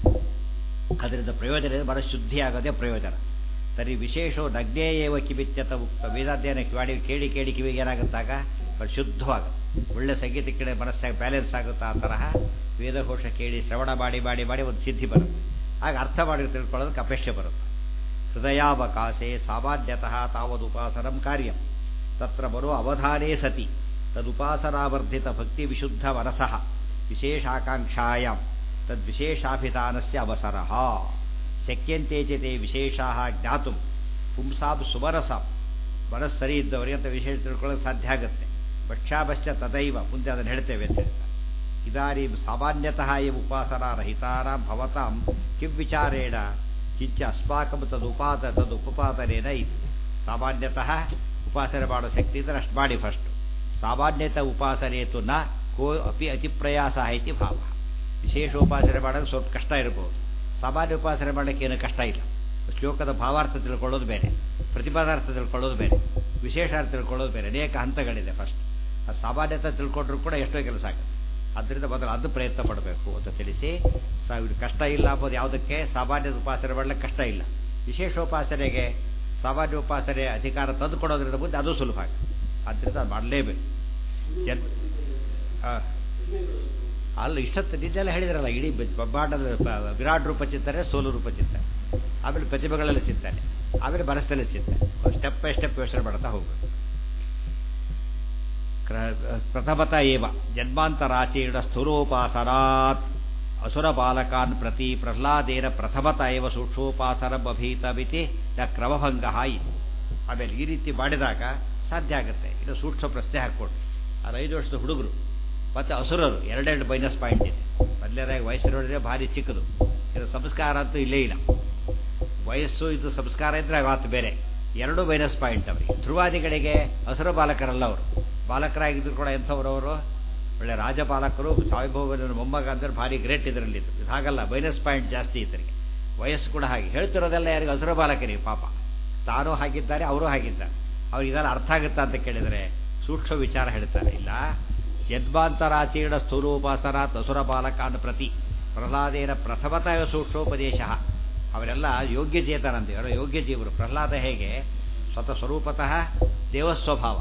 ಅದರಿಂದ ಪ್ರಯೋಜನ ಬರ ಶುದ್ಧಿ ಆಗೋದೇ ಪ್ರಯೋಜನ ಸರಿ ವಿಶೇಷವು ನಗ್ನೇಯೇವ ಕಿವಿತ್ಯತ ಉಕ್ತ ವೇದಾಧ್ಯಯನ ಕಿವಾಡಿ ಕೇಳಿ ಕೇಳಿ ಕಿವಿಗೆ ಏನಾಗುತ್ತಾಗ ಅದು ಶುದ್ಧವಾಗುತ್ತೆ ಒಳ್ಳೆ ಸಂಗೀತ ಕೇಳಿ ಮನಸ್ಸಾಗಿ ಬ್ಯಾಲೆನ್ಸ್ ಆಗುತ್ತಾ ಆ ತರಹ ವೇದಘೋಷ ಕೇಳಿ ಶ್ರವಣ ಮಾಡಿ ಮಾಡಿ ಮಾಡಿ ಒಂದು ಸಿದ್ಧಿ ಬರುತ್ತೆ ಆಗ ಅರ್ಥ ಮಾಡಿ ತಿಳ್ಕೊಳ್ಳೋದಕ್ಕೆ ಅಪೇಕ್ಷೆ ಬರುತ್ತೆ ಹೃದಯಾವಕಾಶೆ ಸಾಮಾನ್ಯತಃ ತಾವದುಪಾಸನಂ ಕಾರ್ಯಂ ತತ್ರ ಬರೋ ಅವಧಾನೇ ಸತಿ ತದುಪಾಸನಾವರ್ಧಿತ ಭಕ್ತಿ ವಿಶುದ್ಧ ಮನಸಃ ವಿಶೇಷಾಕಾಂಕ್ಷಾಯಾಂ ತದ್ವಿಶೇಷಾಭಿಧಾನಸ್ಯ ಅವಸರಃ ಶಕ್ಯಂತೆ ಚತೆ ವಿಶೇಷಾ ಜ್ಞಾತು ಪುಂಸಾಂ ಸುಮರಸಾಂ ಮನಸ್ಸು ಸರಿ ಇದ್ದವರಿಗೆ ಅಂತ ವಿಶೇಷ ತಿಳ್ಕೊಳ್ಳೋಕೆ ಸಾಧ್ಯ ಆಗುತ್ತೆ ಭಕ್ಷ್ಯಾಭಶ್ಚ ತದೈವ ಮುಂದೆ ಅದನ್ನು ಹೇಳ್ತೇವೆ ಅಂತ ಹೇಳ್ತಾರೆ ಇದಾರೀ ಸಾಮಾನ್ಯತಃ ಈ ಉಪಾಸನಾ ರಹಿತಾನಾಂ ಭವತಾಂ ಕಿಂ ವಿಚಾರೇಣ ಕಿಂಚ ಅಸ್ಮಾಕಂ ತದುಪಾತ ತದುಪಪಾದನೇನ ಇದು ಸಾಮಾನ್ಯತಃ ಉಪಾಸನೆ ಮಾಡೋ ಶಕ್ತಿ ಇದ್ದರೆ ಅಷ್ಟು ಮಾಡಿ ಫಸ್ಟ್ ಸಾಮಾನ್ಯತ ಉಪಾಸನೆಯತು ನ ಕೋ ಅಪಿ ಅತಿಪ್ರಯಾಸ ಐತಿ ಭಾವ ವಿಶೇಷೋಪಾಸನೆ ಮಾಡೋದು ಸ್ವಲ್ಪ ಕಷ್ಟ ಇರಬಹುದು ಸಾಮಾನ್ಯ ಉಪಾಸನೆ ಮಾಡಲಿಕ್ಕೆ ಏನು ಕಷ್ಟ ಇಲ್ಲ ಶ್ಲೋಕದ ಭಾವಾರ್ಥ ತಿಳ್ಕೊಳ್ಳೋದು ಬೇರೆ ಪ್ರತಿಪಾದಾರ್ಥ ತಿಳ್ಕೊಳ್ಳೋದು ಬೇರೆ ವಿಶೇಷಾರ್ಥ ತಿಳ್ಕೊಳ್ಳೋದು ಬೇರೆ ಅನೇಕ ಹಂತಗಳಿದೆ ಫಸ್ಟ್ ಆ ಸಾಮಾನ್ಯತೆ ತಿಳ್ಕೊಂಡ್ರೂ ಕೂಡ ಎಷ್ಟೋ ಕೆಲಸ ಆಗುತ್ತೆ ಅದರಿಂದ ಮೊದಲು ಅದು ಪ್ರಯತ್ನ ಪಡಬೇಕು ಅಂತ ತಿಳಿಸಿ ಸಾವಿರ ಕಷ್ಟ ಇಲ್ಲ ಅಂಬೋದು ಯಾವುದಕ್ಕೆ ಸಾಮಾನ್ಯ ಉಪಾಸನೆ ಮಾಡಲಿಕ್ಕೆ ಕಷ್ಟ ಇಲ್ಲ ವಿಶೇಷೋಪಾಸನೆಗೆ ಸಾಮಾನ್ಯ ಉಪಾಸನೆ ಅಧಿಕಾರ ತಂದು ಕೊಡೋದ್ರಿಂದ ಮುಂದೆ ಅದು ಸುಲಭ ಆಗುತ್ತೆ ಆದ್ದರಿಂದ ಅದು ಮಾಡಲೇಬೇಕು ಜನ್ ಅಲ್ಲ ಇಷ್ಟೊತ್ತು ನಿದ್ದೆಲ್ಲ ಹೇಳಿದ್ರಲ್ಲ ಇಡೀ ಬ್ರಹ್ಮಾಂಡದ ವಿರಾಟ್ ರೂಪ ಚಿಂತನೆ ಸೋಲು ರೂಪ ಚಿಂತನೆ ಆಮೇಲೆ ಪ್ರತಿಭೆಗಳಲ್ಲಿ ಚಿಂತನೆ ಆಮೇಲೆ ಮನಸ್ಸಲ್ಲಿ ಚಿಂತನೆ ಸ್ಟೆಪ್ ಬೈ ಸ್ಟೆಪ್ ಯೋಚನೆ ಮಾಡ್ತಾ ಹೋಗ್ಬೇಕು ಪ್ರಥಮತ ಏವ ಜನ್ಮಾಂತರಾಚೀರ್ಣ ಸ್ಥೂಲೋಪಾಸನಾತ್ ಅಸುರ ಬಾಲಕಾನ್ ಪ್ರತಿ ಪ್ರಹ್ಲಾದೇನ ಪ್ರಥಮತ ಏವ ಸೂಕ್ಷ್ಮೋಪಾಸನಮಭೀತಮಿತಿ ನ ಕ್ರಮಭಂಗ ಇದು ಆಮೇಲೆ ಈ ರೀತಿ ಮಾಡಿದಾಗ ಸಾಧ್ಯ ಆಗುತ್ತೆ ಇದು ಸೂಕ್ಷ್ಮ ಪ್ರಶ್ನೆ ಹಾಕ್ಕೊಂಡು ಅದು ಐದು ವರ್ಷದ ಹುಡುಗರು ಮತ್ತು ಅಸುರರು ಎರಡೆರಡು ಮೈನಸ್ ಪಾಯಿಂಟ್ ಇದೆ ಮೊದಲನೇದಾಗಿ ವಯಸ್ಸು ನೋಡಿದ್ರೆ ಭಾರಿ ಚಿಕ್ಕದು ಇದು ಸಂಸ್ಕಾರ ಅಂತೂ ಇಲ್ಲೇ ಇಲ್ಲ ವಯಸ್ಸು ಇದು ಸಂಸ್ಕಾರ ಇದ್ರೆ ಮಾತು ಬೇರೆ ಎರಡು ಮೈನಸ್ ಪಾಯಿಂಟ್ ಅವರಿಗೆ ಧ್ರುವಾದಿಗಳಿಗೆ ಹಸಿರು ಬಾಲಕರಲ್ಲ ಅವರು ಬಾಲಕರಾಗಿದ್ರು ಕೂಡ ಎಂಥವ್ರು ಅವರು ಒಳ್ಳೆ ರಾಜಪಾಲಕರು ಸಾಯಿಭೋಗನ ಮೊಮ್ಮಗ ಅಂದ್ರೆ ಭಾರಿ ಗ್ರೇಟ್ ಇದರಲ್ಲಿ ಇದು ಹಾಗಲ್ಲ ಮೈನಸ್ ಪಾಯಿಂಟ್ ಜಾಸ್ತಿ ಇದ್ದರಿಗೆ ವಯಸ್ಸು ಕೂಡ ಹಾಗೆ ಹೇಳ್ತಿರೋದೆಲ್ಲ ಯಾರಿಗೆ ಹಸಿರು ಬಾಲಕರಿಗೆ ಪಾಪ ತಾನೂ ಹಾಗಿದ್ದಾರೆ ಅವರು ಹಾಗಿದ್ದಾರೆ ಅವ್ರಿಗೆ ಇದೆಲ್ಲ ಅರ್ಥ ಆಗುತ್ತಾ ಅಂತ ಕೇಳಿದರೆ ಸೂಕ್ಷ್ಮ ವಿಚಾರ ಹೇಳ್ತಾರೆ ಇಲ್ಲ ಯದ್ವಾಂತರಾಚೀರ್ಣ ಸ್ಥೂಲೋಪಾಸನಾತ್ ಅಸುರ ಬಾಲಕಾನ್ ಪ್ರತಿ ಪ್ರಹ್ಲಾದೇನ ಪ್ರಥಮತಃ ಸೂಕ್ಷ್ಮೋಪದೇಶ ಅವರೆಲ್ಲ ಯೋಗ್ಯ ಚೇತನಂತೆ ಅವರ ಯೋಗ್ಯ ಜೀವರು ಪ್ರಹ್ಲಾದ ಹೇಗೆ ಸ್ವತಃ ಸ್ವರೂಪತಃ ದೇವಸ್ವಭಾವ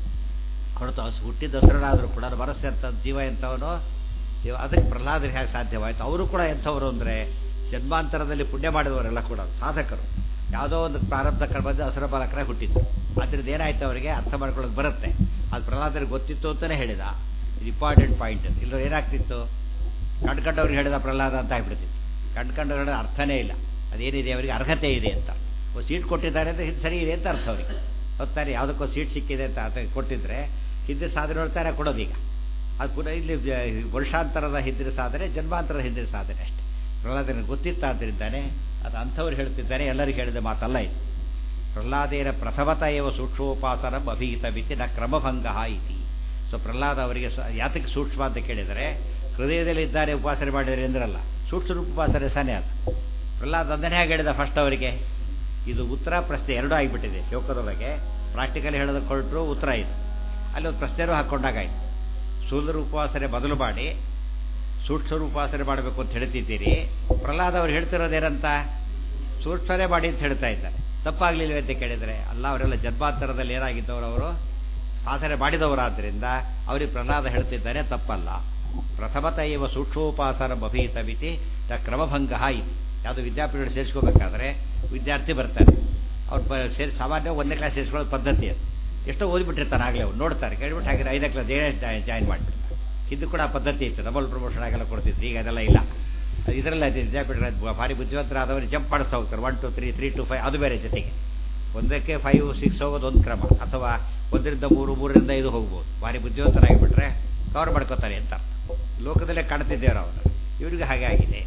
ಹೊರತು ಹುಟ್ಟಿದ ದಸರನಾದರೂ ಕೂಡ ಮನಸ್ಸೆಂತ ಜೀವ ಎಂಥವನು ದೇವ ಅದಕ್ಕೆ ಪ್ರಹ್ಲಾದರಿಗೆ ಹೇಗೆ ಸಾಧ್ಯವಾಯಿತು ಅವರು ಕೂಡ ಎಂಥವರು ಅಂದರೆ ಜನ್ಮಾಂತರದಲ್ಲಿ ಪುಣ್ಯ ಮಾಡಿದವರೆಲ್ಲ ಕೂಡ ಸಾಧಕರು ಯಾವುದೋ ಒಂದು ಪ್ರಾರಬ್ಧ ಕರ್ಮದ ಹಸಿರ ಬಾಲಕರಾಗಿ ಹುಟ್ಟಿದ್ರು ಅದರಿಂದ ಏನಾಯ್ತು ಅವರಿಗೆ ಅರ್ಥ ಮಾಡ್ಕೊಳ್ಳೋಕೆ ಬರುತ್ತೆ ಅದು ಪ್ರಹ್ಲಾದರಿಗೆ ಗೊತ್ತಿತ್ತು ಅಂತಲೇ ಹೇಳಿದ ಇದು ಇಂಪಾರ್ಟೆಂಟ್ ಪಾಯಿಂಟ್ ಇಲ್ಲ ಏನಾಗ್ತಿತ್ತು ಕಂಡ್ಕಂಡವ್ರಿಗೆ ಹೇಳಿದ ಪ್ರಹ್ಲಾದ ಅಂತ ಆಗ್ಬಿಡ್ತಿತ್ತು ಕಂಡ್ಕಂಡವ್ರು ಹೇಳಿದ ಅರ್ಥನೇ ಇಲ್ಲ ಅದೇನಿದೆ ಅವರಿಗೆ ಅರ್ಹತೆ ಇದೆ ಅಂತ ಸೀಟ್ ಕೊಟ್ಟಿದ್ದಾರೆ ಅಂದರೆ ಇದು ಸರಿ ಇದೆ ಅಂತ ಅರ್ಥ ಅವರಿಗೆ ಹೊತ್ತಾರೆ ಯಾವುದಕ್ಕೋ ಸೀಟ್ ಸಿಕ್ಕಿದೆ ಅಂತ ಅರ್ಥ ಕೊಟ್ಟಿದ್ರೆ ಹಿಂದೆ ಸಾಧನೆ ನೋಡ್ತಾರೆ ಕೊಡೋದೀಗ ಅದು ಪುನಃ ಇಲ್ಲಿ ವರ್ಷಾಂತರದ ಹಿಂದಿನ ಸಾಧನೆ ಜನ್ಮಾಂತರದ ಹಿಂದಿನ ಸಾಧನೆ ಅಷ್ಟೇ ಪ್ರಹ್ಲಾದನಿಗೆ ಗೊತ್ತಿತ್ತ ಅಂತಿದ್ದಾನೆ ಅದು ಅಂಥವ್ರು ಹೇಳ್ತಿದ್ದಾರೆ ಎಲ್ಲರಿಗೂ ಹೇಳಿದ ಮಾತಲ್ಲ ಇದು ಪ್ರಹ್ಲಾದೇನ ಪ್ರಥಮತ ಏವ ಸೂಕ್ಷ್ಮೋಪಾಸನ ಅಭಿಹಿತ ಬಿತ್ತಿ ನ ಕ್ರಮಭಂಗ ಇತಿ ಸೊ ಪ್ರಹ್ಲಾದ ಅವರಿಗೆ ಯಾತಕ್ಕೆ ಸೂಕ್ಷ್ಮ ಅಂತ ಕೇಳಿದರೆ ಹೃದಯದಲ್ಲಿ ಇದ್ದಾರೆ ಉಪಾಸನೆ ಮಾಡಿದರೆ ಎಂದ್ರಲ್ಲ ಸೂಕ್ಷ್ಮ ರೂಪ ಉಪಾಸನೆ ಸನೇ ಅದು ಪ್ರಹ್ಲಾದ್ ಅದನ್ನೇ ಹೇಗೆ ಹೇಳಿದ ಫಸ್ಟ್ ಅವರಿಗೆ ಇದು ಉತ್ತರ ಪ್ರಶ್ನೆ ಎರಡೂ ಆಗಿಬಿಟ್ಟಿದೆ ಶ್ಲೋಕದೊಳಗೆ ಪ್ರಾಕ್ಟಿಕಲಿ ಹೇಳೋದಕ್ಕೆ ಹೊರಟರು ಉತ್ತರ ಇದು ಅಲ್ಲಿ ಒಂದು ಪ್ರಶ್ನೆನೂ ಹಾಕ್ಕೊಂಡಾಗಾಯ್ತು ಸ್ಥೂಲ ಉಪವಾಸನೆ ಬದಲು ಮಾಡಿ ಸೂಕ್ಷ್ಮ ಉಪಾಸನೆ ಮಾಡಬೇಕು ಅಂತ ಹೇಳ್ತಿದ್ದೀರಿ ಪ್ರಹ್ಲಾದ್ ಅವ್ರು ಹೇಳ್ತಿರೋದೇನಂತ ಸೂಕ್ಷ್ಮನೇ ಮಾಡಿ ಅಂತ ಹೇಳ್ತಾ ಇದ್ದಾರೆ ತಪ್ಪಾಗ್ಲಿಲ್ವೇ ಅಂತ ಕೇಳಿದರೆ ಅಲ್ಲ ಅವರೆಲ್ಲ ಜನ್ಮಾಂತರದಲ್ಲಿ ಏನಾಗಿದ್ದವರು ಅವರು ಸಾಧನೆ ಮಾಡಿದವರಾದ್ದರಿಂದ ಅವರಿಗೆ ಪ್ರಹ್ಲಾದ ಹೇಳ್ತಿದ್ದಾನೆ ತಪ್ಪಲ್ಲ ಪ್ರಥಮತ ಇವ ಸೂಕ್ಷ್ಮೋಪಾಸನ ಅಭೀತ ಮಿತಿ ತ ಕ್ರಮಭಂಗ ಇದು ಯಾವುದು ವಿದ್ಯಾಪೀಠ ಸೇರಿಸ್ಕೋಬೇಕಾದ್ರೆ ವಿದ್ಯಾರ್ಥಿ ಬರ್ತಾರೆ ಅವ್ರು ಸೇರಿ ಸಾಮಾನ್ಯ ಒಂದನೇ ಕ್ಲಾಸ್ ಸೇರಿಸ್ಕೊಳ್ಳೋ ಪದ್ಧತಿ ಅದು ಎಷ್ಟೋ ಓದಿಬಿಟ್ಟಿರ್ತಾನೆ ಆಗಲೇ ಅವ್ರು ನೋಡ್ತಾರೆ ಕೇಳ್ಬಿಟ್ಟು ಹಾಗೆ ಐದನೇ ಕ್ಲಾಸ್ ಏನೇ ಜಾಯಿನ್ ಮಾಡಿಬಿಡ್ತಾರೆ ಇದು ಕೂಡ ಪದ್ಧತಿ ಇತ್ತು ಡಬಲ್ ಪ್ರಮೋಷನ್ ಆಗೆಲ್ಲ ಕೊಡ್ತಿದ್ರು ಈಗ ಅದೆಲ್ಲ ಇಲ್ಲ ಇದರಲ್ಲ ವಿದ್ಯಾಪೀಠ ಭಾರಿ ಬುದ್ಧಿವಂತರಾದವರು ಜಂಪ್ ಮಾಡಿಸ್ತಾ ಹೋಗ್ತಾರೆ one two three three two five ಅದು ಬೇರೆ ಜೊತೆಗೆ ಒಂದಕ್ಕೆ ಫೈವ್ ಸಿಕ್ಸ್ ಹೋಗೋದು ಒಂದು ಕ್ರಮ ಅಥವಾ ಒಂದರಿಂದ ಮೂರು ಮೂರರಿಂದ ಐದು ಹೋಗ್ಬೋದು ಭಾರಿ ಬುದ್ಧಿವಂತರಾಗಿಬಿಟ್ರೆ ಕವರ್ ಮಾಡ್ಕೋತಾರೆ ಅಂತ ಲೋಕದಲ್ಲೇ ಕಾಣ್ತಿದ್ದೇವ್ರು ಅವರು ಇವರಿಗೆ ಹಾಗೆ ಆಗಿದೆ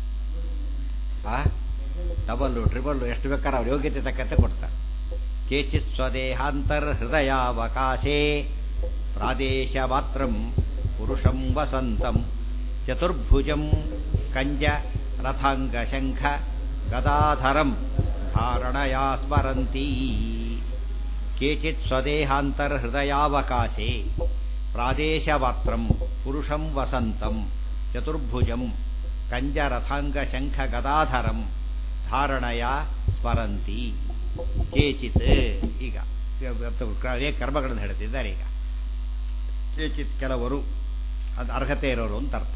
ಆ ಡಬಲ್ಲು ಟ್ರಿಬಲ್ಲು ಎಷ್ಟು ಬೇಕಾದ್ರೆ ಅವ್ರ ಯೋಗ್ಯತೆ ತಕ್ಕಂತೆ ಕೊಡ್ತಾರೆ ಕೇಚಿತ್ ಸ್ವದೇಹಾಂತರ್ ಹೃದಯಾವಕಾಶೇ ಪ್ರಾದೇಶ ಮಾತ್ರಂ ಪುರುಷಂ ವಸಂತಂ ಚತುರ್ಭುಜಂ ಕಂಜ ರಥಾಂಗ ಶಂಖ ಗದಾಧರಂ ಧಾರಣಯಾ ಸ್ಮರಂತಿ ಕೇಚಿತ್ ಸ್ವದೇಹಾಂತರ್ ಹೃದಯಾವಕಾಶೇ ಪ್ರಾದೇಶಮಾತ್ರಂ ಪುರುಷಂ ವಸಂತಂ ಚತುರ್ಭುಜಂ ಕಂಜರಥಾಂಗ ಶಂಖ ಗದಾಧರಂ ಧಾರಣಯ ಸ್ಮರಂತಿ ಕೇಚಿತ್ ಈಗ ಕರ್ಮಗಳನ್ನು ಹೇಳ್ತಿದ್ದಾರೆ ಈಗ ಕೇಚಿತ್ ಕೆಲವರು ಅದು ಅರ್ಹತೆ ಇರೋರು ಅಂತ ಅರ್ಥ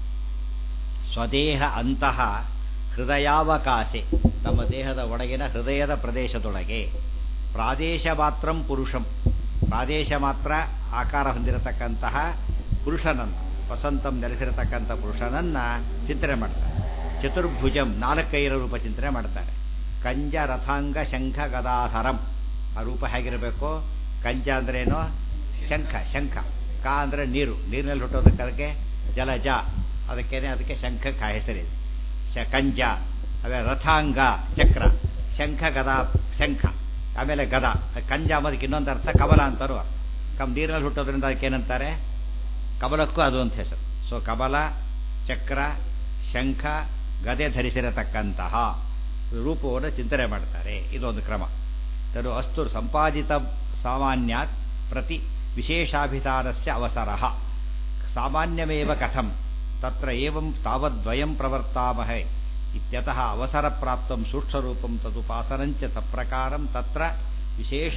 ಸ್ವದೇಹ ಅಂತಹ ಹೃದಯಾವಕಾಶೆ ತಮ್ಮ ದೇಹದ ಒಳಗಿನ ಹೃದಯದ ಪ್ರದೇಶದೊಳಗೆ ಪ್ರಾದೇಶ ಮಾತ್ರಂ ಪುರುಷಂ ಪ್ರಾದೇಶ ಮಾತ್ರ ಆಕಾರ ಹೊಂದಿರತಕ್ಕಂತಹ ಪುರುಷನನ್ನು ವಸಂತಂ ನೆಲೆಸಿರತಕ್ಕಂಥ ಪುರುಷನನ್ನ ಚಿಂತನೆ ಮಾಡ್ತಾರೆ ಚತುರ್ಭುಜಂ ನಾಲ್ಕೈರ ರೂಪ ಚಿಂತನೆ ಮಾಡ್ತಾರೆ ಕಂಜ ರಥಾಂಗ ಶಂಖ ಗದಾಧರಂ ಆ ರೂಪ ಹೇಗಿರಬೇಕು ಕಂಜ ಅಂದ್ರೇನು ಶಂಖ ಶಂಖ ಕ ಅಂದರೆ ನೀರು ನೀರಿನಲ್ಲಿ ಹುಟ್ಟೋದಕ್ಕೆ ಅದಕ್ಕೆ ಜಲಜ ಅದಕ್ಕೇನೆ ಅದಕ್ಕೆ ಶಂಖಕ್ಕೆ ಹೆಸರಿದೆ ಶ ಕಂಜ ಆಮೇಲೆ ರಥಾಂಗ ಚಕ್ರ ಶಂಖ ಗದಾ ಶಂಖ ಆಮೇಲೆ ಗದ ಕಂಜ ಅನ್ನೋದಕ್ಕೆ ಇನ್ನೊಂದು ಅರ್ಥ ಕಮಲ ಅಂತಾರು ಕಮ್ ನೀರಿನಲ್ಲಿ ಹುಟ್ಟೋದ್ರಿಂದ ಅದಕ್ಕೆ ಏನಂತಾರೆ ಕಮಲಕ್ಕೂ ಅದು ಅಂತ ಹೆಸರು ಸೊ ಕಮಲ ಚಕ್ರ ಶಂಖ ಗದೆ ಧರಿಸಿರತಕ್ಕಂತಹ ರೂಪವನ್ನು ಚಿಂತನೆ ಮಾಡ್ತಾರೆ ಇದೊಂದು ಕ್ರಮ ತರು ಅಸ್ತು ಸಂಪಾದಿತ ಸಾಮಾನ್ಯಾತ್ ಪ್ರತಿ ವಿಶೇಷಾಭಿಧಾನಸ್ಯ ಅವಸರ ಸಾಮಾನ್ಯಮೇವ ಕಥಂ ತತ್ರ ಏವಂ ತಾವದ್ವಯಂ ಪ್ರವರ್ತಾಮಹೆ ಇತ್ಯತಃ ಅವಸರ ಪ್ರಾಪ್ತಂ ಸೂಕ್ಷ್ಮರೂಪಂ ತದುಪಾಸನಂಚ ಸಪ್ರಕಾರಂ ತತ್ರ ವಿಶೇಷ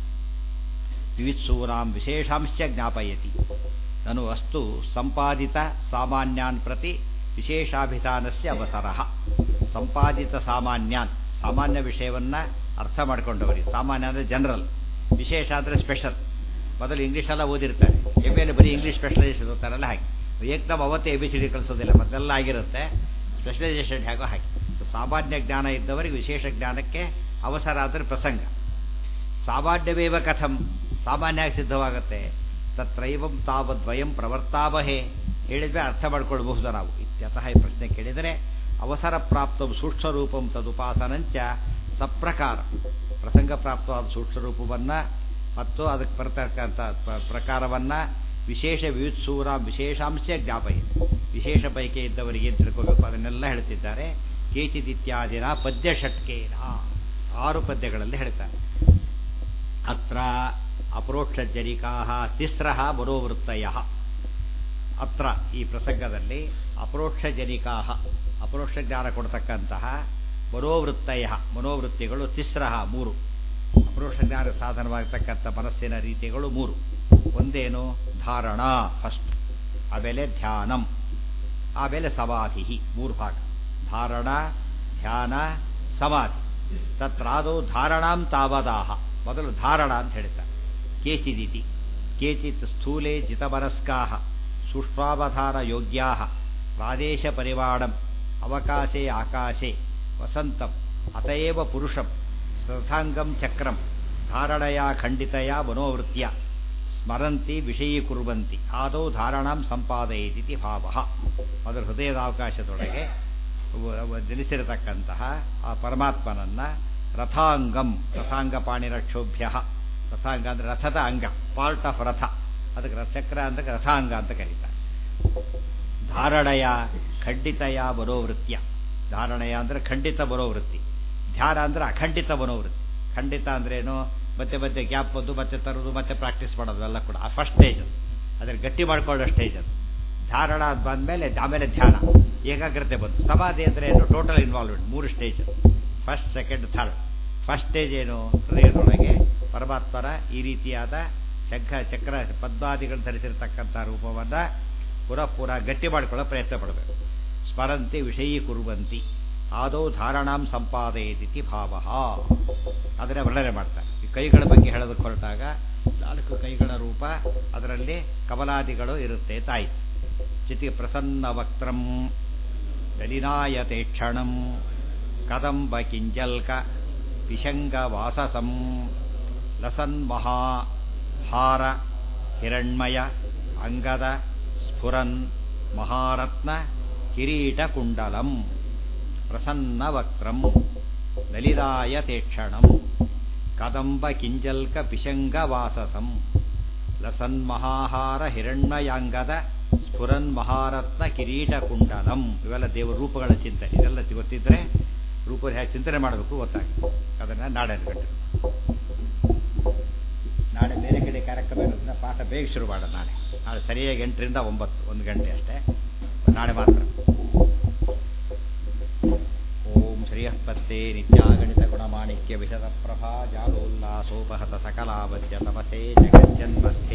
ವಿವಿತ್ಸೂನಾಂ ವಿಶೇಷಾಂಶ ಜ್ಞಾಪಯತಿ ನನು ಅಸ್ತು ಸಂಪಾದಿತ ಸಾಮಾನ್ಯಾನ್ ಪ್ರತಿ ವಿಶೇಷಾಭಿಧಾನಸ್ಯ ಅವಸರ ಸಂಪಾದಿತ ಸಾಮಾನ್ಯಾನ್ ಸಾಮಾನ್ಯ ವಿಷಯವನ್ನ ಅರ್ಥ ಮಾಡ್ಕೊಂಡವರಿಗೆ ಸಾಮಾನ್ಯ ಅಂದರೆ ಜನರಲ್ ವಿಶೇಷ ಅಂದರೆ ಸ್ಪೆಷಲ್ ಮೊದಲು ಇಂಗ್ಲೀಷೆಲ್ಲ ಓದಿರ್ತಾರೆ ಎಮ್ ಎಲ್ ಬರೀ ಇಂಗ್ಲೀಷ್ ಸ್ಪೆಷಲೈಸೇಷನ್ ಓದ್ತಾರಲ್ಲ ಹಾಗೆ ಏಕ್ದಮ್ ಅವತ್ತೇ ಎ ಬಿ ಸಿ ಡಿ ಕಲಿಸೋದಿಲ್ಲ ಮೊದಲೆಲ್ಲ ಆಗಿರುತ್ತೆ ಸ್ಪೆಷಲೈಸೇಷನ್ ಹೇಗೋ ಹಾಗೆ ಸೊ ಸಾಮಾನ್ಯ ಜ್ಞಾನ ಇದ್ದವರಿಗೆ ವಿಶೇಷ ಜ್ಞಾನಕ್ಕೆ ಅವಸರ ಆದರೆ ಪ್ರಸಂಗ ಸಾಮಾನ್ಯವೇವ ಕಥಂ ಸಾಮಾನ್ಯವಾಗಿ ಸಿದ್ಧವಾಗುತ್ತೆ ತತ್ರೈವಂ ತಾವದ್ವಯಂ ಪ್ರವರ್ತಾವಹೇ ಹೇಳಿದ್ರೆ ಅರ್ಥ ಮಾಡ್ಕೊಳ್ಬಹುದು ನಾವು ಇತ್ಯತಃ ಈ ಪ್ರಶ್ನೆ ಕೇಳಿದರೆ ಅವಸರ ಪ್ರಾಪ್ತ ಸೂಕ್ಷ್ಮರೂಪಂ ತದುಪಾಸನಂಚ ಸಪ್ರಕಾರ ಪ್ರಸಂಗ ಪ್ರಾಪ್ತವಾದ ಸೂಕ್ಷ್ಮರೂಪವನ್ನು ಮತ್ತು ಅದಕ್ಕೆ ಬರ್ತಕ್ಕಂಥ ಪ್ರ- ಪ್ರಕಾರವನ್ನು ವಿಶೇಷ ವಿಯುತ್ಸೂರ ವಿಶೇಷಾಂಶ ಜ್ಞಾಪಯಿದೆ ವಿಶೇಷ ಬಯಕೆ ಇದ್ದವರಿಗೆ ಏನು ತಿಳ್ಕೋಬೇಕು ಅದನ್ನೆಲ್ಲ ಹೇಳ್ತಿದ್ದಾರೆ ಕೇಚಿದಿತ್ಯಾದಿನ ಪದ್ಯ ಷಟ್ಕೇನ ಆರು ಪದ್ಯಗಳಲ್ಲಿ ಹೇಳ್ತಾರೆ ಅತ್ರ ಅಪರೋಕ್ಷಜನಿಕಾ ತಿಸ್ರ ಮನೋವೃತ್ತಯ ಅತ್ರ ಈ ಪ್ರಸಂಗದಲ್ಲಿ ಅಪರೋಕ್ಷಜನಿಕಾ ಅಪರೋಕ್ಷ ಜ್ಞಾನ ಕೊಡ್ತಕ್ಕಂತಹ ಮನೋವೃತ್ತಯ ಮನೋವೃತ್ತಿಗಳು ತಿಸ್ರ ಮೂರು ಅಪರೋಕ್ಷ ಜ್ಞಾನ ಸಾಧನವಾಗಿರ್ತಕ್ಕಂಥ ಮನಸ್ಸಿನ ರೀತಿಗಳು ಮೂರು ಒಂದೇನು ಧಾರಣ ಫಸ್ಟ್ ಆಮೇಲೆ ಧ್ಯಾನಂ ಆಮೇಲೆ ಸಮಾಧಿ ಮೂರು ಭಾಗ ಧಾರಣ ಧ್ಯಾನ ಸಮಾಧಿ ತತ್ರಾದೌ ಧಾರಣಾಂ ತಾವದಾಹ ಮೊದಲು ಧಾರಣ ಅಂತ ಹೇಳ್ತಾರೆ ಕೇಚಿದಿತಿ ಕೇಚಿತ್ ಸ್ಥೂಲೆ ಜಿತಮನಸ್ಕಾ ಸೂಕ್ಷ್ಮಾವಧಾನ ಯೋಗ್ಯಾ ಪ್ರಾದೇಶ ಪರಿವಾಣಂ ಅವಕಾಶೆ ಆಕಾಶೆ ವಸಂತಂ ಅತಯೇವ ಪುರುಷಂ ಶ್ರದ್ಧಾಂಗಂ ಚಕ್ರಂ ಧಾರಣಯ ಖಂಡಿತಯ ಮನೋವೃತ್ಯ ಸ್ಮರಂತಿ ವಿಷಯೀಕುರ್ವಂತಿ ಆದೌ ಧಾರಣಾಂ ಸಂಪಾದಯೇತಿ ಭಾವ ಅದರ ಹೃದಯದ ಅವಕಾಶದೊಳಗೆ ಜನಿಸಿರತಕ್ಕಂತಹ ಆ ಪರಮಾತ್ಮನನ್ನ ರಥಾಂಗಂ ರಥಾಂಗ ಪಾಣಿರಕ್ಷೋಭ್ಯ ರಥಾಂಗ ಅಂದರೆ ರಥದ ಅಂಗ ಪಾರ್ಟ್ ಆಫ್ ರಥ ಅದಕ್ಕೆ ರ- ಚಕ್ರ ಅಂತ ರಥಾಂಗ ಅಂತ ಕರೀತಾರೆ ಧಾರಣಯ ಖಂಡಿತಯ ಮನೋವೃತ್ಯ ಧಾರಣಯ ಅಂದರೆ ಖಂಡಿತ ಮನೋವೃತ್ತಿ ಧ್ಯಾನ ಅಂದರೆ ಅಖಂಡಿತ ಮನೋವೃತ್ತಿ ಖಂಡಿತ ಅಂದ್ರೇನು ಮತ್ತೆ ಮತ್ತೆ ಗ್ಯಾಪ್ ಬಂದು ಮತ್ತೆ ತರೋದು ಮತ್ತೆ ಪ್ರಾಕ್ಟೀಸ್ ಮಾಡೋದು ಎಲ್ಲ ಕೂಡ ಆ ಫಸ್ಟ್ ಸ್ಟೇಜ್ ಅದು ಅದ್ರಲ್ಲಿ ಗಟ್ಟಿ ಮಾಡ್ಕೊಳ್ಳೋ ಸ್ಟೇಜ್ ಅದು ಧಾರಣ ಅದ್ ಬಂದ್ಮೇಲೆ ಆಮೇಲೆ ಧ್ಯಾನ ಏಕಾಗ್ರತೆ ಬಂತು ಸಮಾಧಿ ಅಂದರೆ ಏನು ಟೋಟಲ್ ಇನ್ವಾಲ್ವ್ಮೆಂಟ್ ಮೂರು stage first second third first stage ಏನು ಹೃದಯದೊಳಗೆ ಪರಮಾತ್ಮರ ಈ ರೀತಿಯಾದ ಶಂಖ ಚಕ್ರ ಪದ್ಮಾದಿಗಳು ಧರಿಸಿರ್ತಕ್ಕಂಥ ರೂಪವನ್ನು ಪುನಃ ಪುನಃ ಗಟ್ಟಿ ಮಾಡಿಕೊಳ್ಳೋ ಪ್ರಯತ್ನ ಪಡಬೇಕು ಸ್ಮರಂತಿ ವಿಷಯೀ ಕುರುವಂತಿ ಆದೌ ಧಾರಣಾಂ ಸಂಪಾದಯತಿ ಭಾವ ಅದನ್ನೇ ವರ್ಣನೆ ಮಾಡ್ತಾರೆ ಈ ಕೈಗಳ ಬಗ್ಗೆ ಹೇಳೋದಕ್ಕೆ ಹೊರಟಾಗ ನಾಲ್ಕು ಕೈಗಳ ರೂಪ ಅದರಲ್ಲಿ ಕಮಲಾದಿಗಳು ಇರುತ್ತೆ ತಾಯಿ ಚಿತಿ ಪ್ರಸನ್ನ ವಕ್ತ್ರಂ ಗಲಿನಾಯತೆ ಕ್ಷಣಂ ಕದಂಬ ಕಿಂಜಲ್ಕ ಪಿಶಂಗ ವಾಸಸಂ ಲಸನ್ ಮಹಾ ಹಾರ ಹಿರಣ್ಮಯ ಅಂಗದ ಸ್ಫುರನ್ ಮಹಾರತ್ನ ಕಿರೀಟಕುಂಡಲಂ ಪ್ರಸನ್ನವಕ್ತ್ರಂ ಲಲಿತಾಯತೇಕ್ಷಣಂ ಕದಂಬ ಕಿಂಜಲ್ಕ ಪಿಶಂಗ ವಾಸಸಂ ಲಸನ್ಮಹಾಹಾರ ಹಿರಣ್ಮಯಾಂಗದ ಸ್ಫುರನ್ ಮಹಾರತ್ನ ಕಿರೀಟಕುಂಡಲಂ ಇವೆಲ್ಲ ದೇವರ ರೂಪಗಳ ಚಿಂತನೆ ಇದೆಲ್ಲ ಗೊತ್ತಿದ್ರೆ ರೂಪ ಹೇಗೆ ಚಿಂತನೆ ಮಾಡಬೇಕು ಗೊತ್ತಾಗುತ್ತೆ ಅದನ್ನು ನಾಳೆ ಗಂಟೆ ನಾಳೆ ಬೇರೆ ಕಡೆ ಕಾರ್ಯಕ್ರಮ ಇರೋದ್ರಿಂದ ಪಾಠ ಬೇಗ ಶುರು ಮಾಡೋಣ ನಾಳೆ ನಾಳೆ ಸರಿಯಾಗಿ ಎಂಟರಿಂದ ಒಂಬತ್ತು ಒಂದು ಗಂಟೆ ಅಷ್ಟೇ ನಾಳೆ ಮಾತ್ರ ಓಂ ಶ್ರೀಯಃಪತ್ತೆ ನಿತ್ಯಾಗಣಿತ ಗುಣಮಾಣಿಕ್ಯ ವಿಶದ ಪ್ರಭಾ ಜಾಲೋಲ್ಲಾಸೋಪಹತ ಸಕಲಾವದ್ಯ ತಪಸೇ ಜಗಜ್ಜನ್ಮಸ್ಥಿ